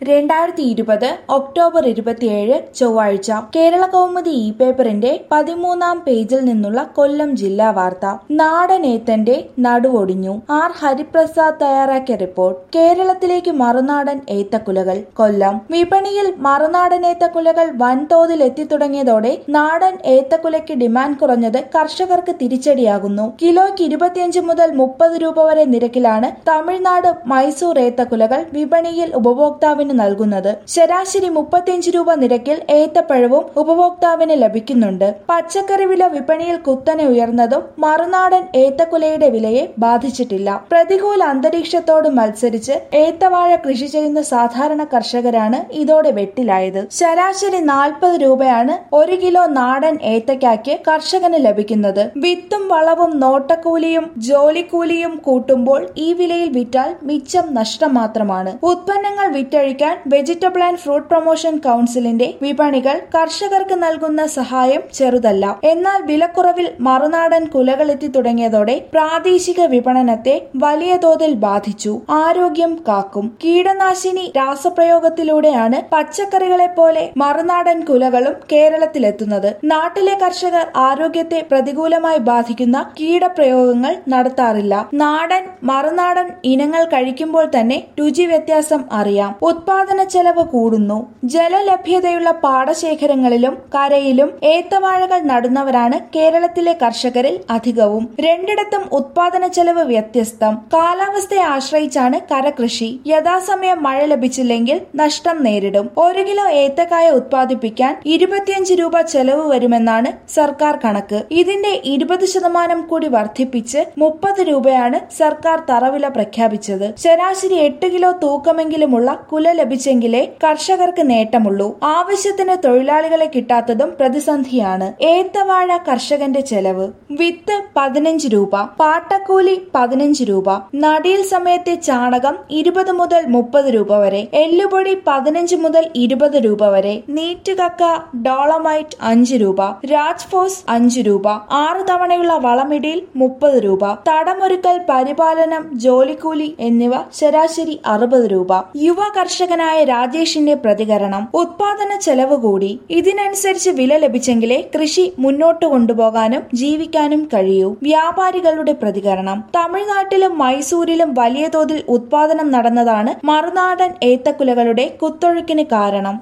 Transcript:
രണ്ടായിരത്തി ഇരുപത് ഒക്ടോബർ ഇരുപത്തിയേഴ് ചൊവ്വാഴ്ച കേരള കൗമുദി ഇ പേപ്പറിന്റെ പതിമൂന്നാം പേജിൽ നിന്നുള്ള കൊല്ലം ജില്ലാ വാർത്ത നാടനേത്തന്റെ നടുവൊടിഞ്ഞു ആർ ഹരിപ്രസാദ് തയ്യാറാക്കിയ റിപ്പോർട്ട് കേരളത്തിലേക്ക് മറുനാടൻ ഏത്തക്കുലകൾ കൊല്ലം വിപണിയിൽ മറുനാടൻ ഏത്തക്കുലകൾ വൻതോതിൽ എത്തിത്തുടങ്ങിയതോടെ നാടൻ ഏത്തക്കുലയ്ക്ക് ഡിമാൻഡ് കുറഞ്ഞത് കർഷകർക്ക് തിരിച്ചടിയാകുന്നു കിലോയ്ക്ക് ഇരുപത്തിയഞ്ച് മുതൽ മുപ്പത് രൂപ വരെ നിരക്കിലാണ് തമിഴ്നാട് മൈസൂർ ഏത്തക്കുലകൾ വിപണിയിൽ ഉപഭോക്താവിന് നൽകുന്നത് ശരാശരി മുപ്പത്തിയഞ്ച് രൂപ നിരക്കിൽ ഏത്തപ്പഴവും ഉപഭോക്താവിന് ലഭിക്കുന്നുണ്ട് പച്ചക്കറി വില വിപണിയിൽ കുത്തനെ ഉയർന്നതും മറുനാടൻ ഏത്തക്കുലയുടെ വിലയെ ബാധിച്ചിട്ടില്ല പ്രതികൂല അന്തരീക്ഷത്തോട് മത്സരിച്ച് ഏത്തവാഴ കൃഷി ചെയ്യുന്ന സാധാരണ കർഷകരാണ് ഇതോടെ വെട്ടിലായത് ശരാശരി നാൽപ്പത് രൂപയാണ് ഒരു കിലോ നാടൻ ഏത്തയ്ക്കാക്ക് കർഷകന് ലഭിക്കുന്നത് വിത്തും വളവും നോട്ടക്കൂലിയും ജോലിക്കൂലിയും കൂട്ടുമ്പോൾ ഈ വിലയിൽ വിറ്റാൽ മിച്ചം നഷ്ടം മാത്രമാണ് ഉത്പന്നങ്ങൾ വിറ്റഴിക്കാൻ വെജിറ്റബിൾ ആൻഡ് ഫ്രൂട്ട് പ്രൊമോഷൻ കൗൺസിലിന്റെ വിപണികൾ കർഷകർക്ക് നൽകുന്ന സഹായം ചെറുതല്ല എന്നാൽ വിലക്കുറവിൽ മറുനാടൻ കുലകൾ എത്തി തുടങ്ങിയതോടെ പ്രാദേശിക വിപണനത്തെ വലിയ തോതിൽ ബാധിച്ചു ആരോഗ്യം കാക്കും കീടനാശിനി രാസപ്രയോഗത്തിലൂടെയാണ് പച്ചക്കറികളെ പോലെ മറുനാടൻ കുലകളും കേരളത്തിലെത്തുന്നത് നാട്ടിലെ കർഷകർ ആരോഗ്യത്തെ പ്രതികൂലമായി ബാധിക്കുന്ന കീടപ്രയോഗങ്ങൾ നടത്താറില്ല നാടൻ മറുനാടൻ ഇനങ്ങൾ കഴിക്കുമ്പോൾ തന്നെ രുചി വ്യത്യാസം അറിയാം ഉത്പാദന ചെലവ് കൂടുന്നു ജലലഭ്യതയുള്ള പാടശേഖരങ്ങളിലും കരയിലും ഏത്തവാഴകൾ നടുന്നവരാണ് കേരളത്തിലെ കർഷകരിൽ അധികവും രണ്ടിടത്തും ഉത്പാദന ചെലവ് വ്യത്യസ്തം കാലാവസ്ഥയെ ആശ്രയിച്ചാണ് കരകൃഷി യഥാസമയം മഴ ലഭിച്ചില്ലെങ്കിൽ നഷ്ടം നേരിടും ഒരു കിലോ ഏത്തക്കായ ഉത്പാദിപ്പിക്കാൻ ഇരുപത്തിയഞ്ച് രൂപ ചെലവ് വരുമെന്നാണ് സർക്കാർ കണക്ക് ഇതിന്റെ ഇരുപത് ശതമാനം കൂടി വർദ്ധിപ്പിച്ച് മുപ്പത് രൂപയാണ് സർക്കാർ തറവില പ്രഖ്യാപിച്ചത് ശരാശരി എട്ട് കിലോ തൂക്കമെങ്കിലുമുള്ള കുല ലഭിച്ചെങ്കിലേ കർഷകർക്ക് നേട്ടമുള്ളൂ ആവശ്യത്തിന് തൊഴിലാളികളെ കിട്ടാത്തതും പ്രതിസന്ധിയാണ് ഏത്തവാഴ കർഷകന്റെ ചെലവ് വിത്ത് പതിനഞ്ച് രൂപ പാട്ടക്കൂലി പതിനഞ്ച് രൂപ നടീൽ സമയത്തെ ചാണകം ഇരുപത് മുതൽ മുപ്പത് രൂപ വരെ എല്ലുപൊടി പതിനഞ്ച് മുതൽ ഇരുപത് രൂപ വരെ നീറ്റ് കക്ക ഡോളമൈറ്റ് അഞ്ച് രൂപ രാജ്ഫോസ് അഞ്ച് രൂപ ആറ് തവണയുള്ള വളമിടിയിൽ മുപ്പത് രൂപ തടമൊരുക്കൽ പരിപാലനം ജോലിക്കൂലി എന്നിവ ശരാശരി അറുപത് രൂപ യുവ കർഷകനായ രാജേഷിന്റെ പ്രതികരണം ഉത്പാദന ചെലവ് കൂടി ഇതിനനുസരിച്ച് വില ലഭിച്ചെങ്കിലേ കൃഷി മുന്നോട്ട് കൊണ്ടുപോകാനും ജീവിക്കാനും കഴിയൂ വ്യാപാരികളുടെ പ്രതികരണം തമിഴ്നാട്ടിലും മൈസൂരിലും വലിയ തോതിൽ ഉത്പാദനം നടന്നതാണ് മറുനാടൻ ഏത്തക്കുലകളുടെ കുത്തൊഴുക്കിന് കാരണം